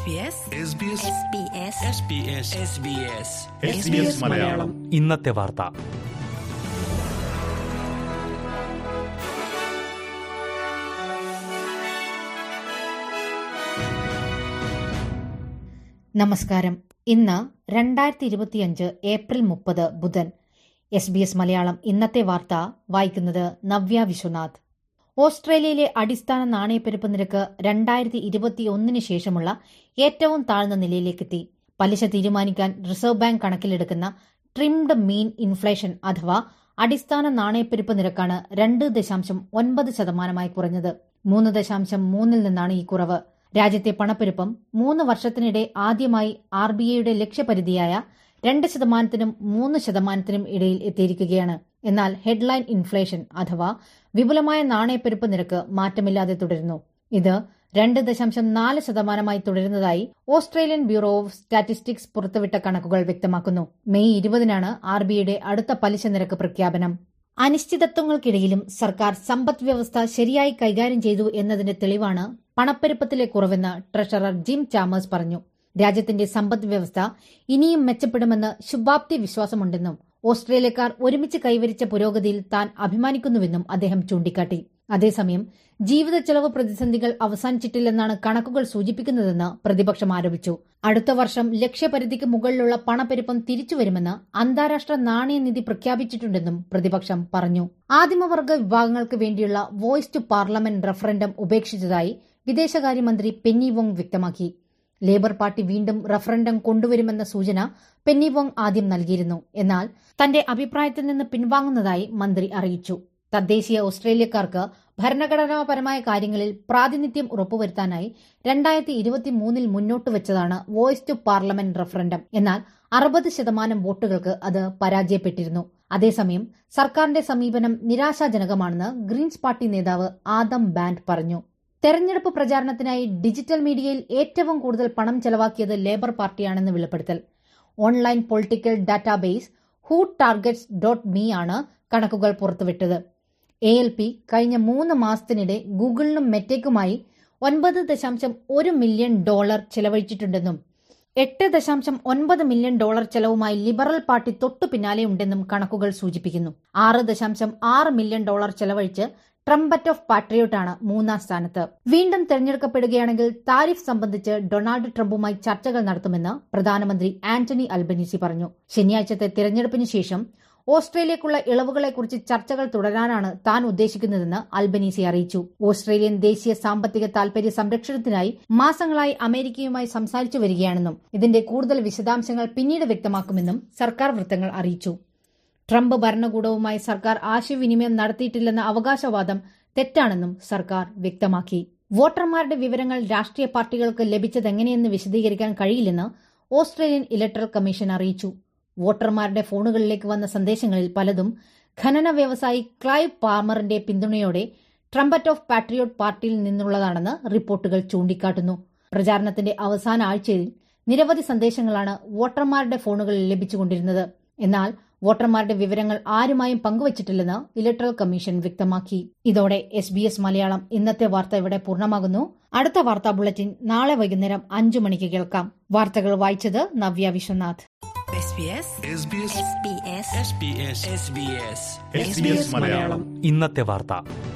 SBS Malayalam ഇന്നത്തെ വാർത്ത നമസ്കാരം ഇന്ന് രണ്ടായിരത്തി ഇരുപത്തിയഞ്ച് ഏപ്രിൽ മുപ്പത് ബുധൻ എസ് ബി എസ് മലയാളം ഇന്നത്തെ വാർത്ത വായിക്കുന്നത് നവ്യ വിശ്വനാഥ് ഓസ്ട്രേലിയയിലെ അടിസ്ഥാന നാണയപ്പെരുപ്പ് നിരക്ക് രണ്ടായിരത്തി ഇരുപത്തിയൊന്നിന് ശേഷമുള്ള ഏറ്റവും താഴ്ന്ന നിലയിലേക്കെത്തി പലിശ തീരുമാനിക്കാൻ റിസർവ് ബാങ്ക് കണക്കിലെടുക്കുന്ന ട്രിംഡ് മീൻ ഇൻഫ്ലേഷൻ അഥവാ അടിസ്ഥാന നാണയപ്പെരുപ്പ് നിരക്കാണ് രണ്ട് ദശാംശം ഒൻപത് ശതമാനമായി കുറഞ്ഞത് മൂന്ന് ദശാംശം മൂന്നിൽ നിന്നാണ് ഈ കുറവ് രാജ്യത്തെ പണപ്പെരുപ്പം മൂന്ന് വർഷത്തിനിടെ ആദ്യമായി ആർ ബി ഐയുടെ ലക്ഷ്യപരിധിയായ രണ്ട് ശതമാനത്തിനും മൂന്ന് ശതമാനത്തിനും ഇടയിൽ എത്തിയിരിക്കുകയാണ് എന്നാൽ ഹെഡ്ലൈൻ ഇൻഫ്ലേഷൻ അഥവാ വിപുലമായ നാണയപ്പെരുപ്പ് നിരക്ക് മാറ്റമില്ലാതെ തുടരുന്നു ഇത് രണ്ട് ദശാംശം നാല് ശതമാനമായി തുടരുന്നതായി ഓസ്ട്രേലിയൻ ബ്യൂറോ ഓഫ് സ്റ്റാറ്റിസ്റ്റിക്സ് പുറത്തുവിട്ട കണക്കുകൾ വ്യക്തമാക്കുന്നു മെയ് ഇരുപതിനാണ് ആർ ബിഐയുടെ അടുത്ത പലിശ നിരക്ക് പ്രഖ്യാപനം അനിശ്ചിതത്വങ്ങൾക്കിടയിലും സർക്കാർ സമ്പദ് വ്യവസ്ഥ ശരിയായി കൈകാര്യം ചെയ്തു എന്നതിന്റെ തെളിവാണ് പണപ്പെരുപ്പത്തിലെ കുറവെന്ന് ട്രഷറർ ജിം ചാമേഴ്സ് പറഞ്ഞു രാജ്യത്തിന്റെ സമ്പദ് വ്യവസ്ഥ ഇനിയും മെച്ചപ്പെടുമെന്ന് ശുഭാപ്തി വിശ്വാസമുണ്ടെന്നും ഓസ്ട്രേലിയക്കാർ ഒരുമിച്ച് കൈവരിച്ച പുരോഗതിയിൽ താൻ അഭിമാനിക്കുന്നുവെന്നും അദ്ദേഹം ചൂണ്ടിക്കാട്ടി അതേസമയം ജീവിത ചെലവ് പ്രതിസന്ധികൾ അവസാനിച്ചിട്ടില്ലെന്നാണ് കണക്കുകൾ സൂചിപ്പിക്കുന്നതെന്ന് പ്രതിപക്ഷം ആരോപിച്ചു അടുത്ത വർഷം ലക്ഷ്യപരിധിക്ക് മുകളിലുള്ള പണപ്പെരുപ്പം തിരിച്ചുവരുമെന്ന് അന്താരാഷ്ട്ര നാണയനിധി പ്രഖ്യാപിച്ചിട്ടുണ്ടെന്നും പ്രതിപക്ഷം പറഞ്ഞു ആദിമവർഗ വിഭാഗങ്ങൾക്ക് വേണ്ടിയുള്ള വോയിസ് ടു പാർലമെന്റ് റഫറൻഡം ഉപേക്ഷിച്ചതായി വിദേശകാര്യമന്ത്രി പെന്നി വോങ് വ്യക്തമാക്കി ലേബർ പാർട്ടി വീണ്ടും റഫറൻഡം കൊണ്ടുവരുമെന്ന സൂചന പെന്നി വോങ് ആദ്യം നൽകിയിരുന്നു എന്നാൽ തന്റെ അഭിപ്രായത്തിൽ നിന്ന് പിൻവാങ്ങുന്നതായി മന്ത്രി അറിയിച്ചു തദ്ദേശീയ ഓസ്ട്രേലിയക്കാർക്ക് ഭരണഘടനാപരമായ കാര്യങ്ങളിൽ പ്രാതിനിധ്യം ഉറപ്പുവരുത്താനായി രണ്ടായിരത്തി ഇരുപത്തിമൂന്നിൽ മുന്നോട്ട് വെച്ചതാണ് വോയിസ് ടു പാർലമെന്റ് റഫറൻഡം എന്നാൽ അറുപത് ശതമാനം വോട്ടുകൾക്ക് അത് പരാജയപ്പെട്ടിരുന്നു അതേസമയം സർക്കാരിന്റെ സമീപനം നിരാശാജനകമാണെന്ന് ഗ്രീൻസ് പാർട്ടി നേതാവ് ആദം ബാൻഡ് പറഞ്ഞു തെരഞ്ഞെടുപ്പ് പ്രചാരണത്തിനായി ഡിജിറ്റൽ മീഡിയയിൽ ഏറ്റവും കൂടുതൽ പണം ചെലവാക്കിയത് ലേബർ പാർട്ടിയാണെന്ന് വെളിപ്പെടുത്തൽ online political database who targets dot me ആണ് കണക്കുകൾ പുറത്തുവിട്ടത് എ എൽ പി കഴിഞ്ഞ മൂന്ന് മാസത്തിനിടെ ഗൂഗിളിനും മെറ്റയ്ക്കുമായി ഒൻപത് ദശാംശം ഒരു മില്യൺ ഡോളർ ചെലവഴിച്ചിട്ടുണ്ടെന്നും എട്ട് ദശാംശം ഒൻപത് മില്യൺ ഡോളർ ചെലവുമായി ലിബറൽ പാർട്ടി തൊട്ടു പിന്നാലെയുണ്ടെന്നും കണക്കുകൾ സൂചിപ്പിക്കുന്നു ആറ് ദശാംശം ആറ് മില്യൺ ഡോളർ ചെലവഴിച്ച് ട്രംപറ്റ് ഓഫ് പാട്രിയോട്ടാണ് മൂന്നാം സ്ഥാനത്ത് വീണ്ടും തെരഞ്ഞെടുക്കപ്പെടുകയാണെങ്കിൽ താരിഫ് സംബന്ധിച്ച് ഡൊണാൾഡ് ട്രംപുമായി ചർച്ചകൾ നടത്തുമെന്ന് പ്രധാനമന്ത്രി ആന്റണി അൽബനീസി പറഞ്ഞു ശനിയാഴ്ചത്തെ തെരഞ്ഞെടുപ്പിന് ശേഷം ഓസ്ട്രേലിയക്കുള്ള ഇളവുകളെക്കുറിച്ച് ചർച്ചകൾ തുടരാനാണ് താൻ ഉദ്ദേശിക്കുന്നതെന്ന് അൽബനീസി അറിയിച്ചു ഓസ്ട്രേലിയൻ ദേശീയ സാമ്പത്തിക താൽപര്യ സംരക്ഷണത്തിനായി മാസങ്ങളായി അമേരിക്കയുമായി സംസാരിച്ചു വരികയാണെന്നും ഇതിന്റെ കൂടുതൽ വിശദാംശങ്ങൾ പിന്നീട് വ്യക്തമാക്കുമെന്നും സർക്കാർ വൃത്തങ്ങൾ അറിയിച്ചു ട്രംപ് ഭരണകൂടവുമായി സർക്കാർ ആശയവിനിമയം നടത്തിയിട്ടില്ലെന്ന അവകാശവാദം തെറ്റാണെന്നും സർക്കാർ വ്യക്തമാക്കി വോട്ടർമാരുടെ വിവരങ്ങൾ രാഷ്ട്രീയ പാർട്ടികൾക്ക് ലഭിച്ചതെങ്ങനെയെന്ന് വിശദീകരിക്കാൻ കഴിയില്ലെന്ന് ഓസ്ട്രേലിയൻ ഇലക്ട്രൽ കമ്മീഷൻ അറിയിച്ചു വോട്ടർമാരുടെ ഫോണുകളിലേക്ക് വന്ന സന്ദേശങ്ങളിൽ പലതും ഖനന വ്യവസായി ക്ലൈവ് പാമറിന്റെ പിന്തുണയോടെ ട്രംപറ്റ് ഓഫ് പാട്രിയോട്ട് പാർട്ടിയിൽ നിന്നുള്ളതാണെന്ന് റിപ്പോർട്ടുകൾ ചൂണ്ടിക്കാട്ടുന്നു പ്രചാരണത്തിന്റെ അവസാന ആഴ്ചയിൽ നിരവധി സന്ദേശങ്ങളാണ് വോട്ടർമാരുടെ ഫോണുകളിൽ ലഭിച്ചുകൊണ്ടിരുന്നത് എന്നാൽ വോട്ടർമാരുടെ വിവരങ്ങൾ ആരുമായും പങ്കുവച്ചിട്ടില്ലെന്ന് ഇലക്ട്രൽ കമ്മീഷൻ വ്യക്തമാക്കി ഇതോടെ എസ് ബി എസ് മലയാളം ഇന്നത്തെ വാർത്ത ഇവിടെ പൂർണ്ണമാകുന്നു അടുത്ത വാർത്താ ബുള്ളറ്റിൻ നാളെ വൈകുന്നേരം അഞ്ചു മണിക്ക് കേൾക്കാം വാർത്തകൾ വായിച്ചത് നവ്യ വിശ്വനാഥ് SBS മലയാളം ഇന്നത്തെ വാർത്ത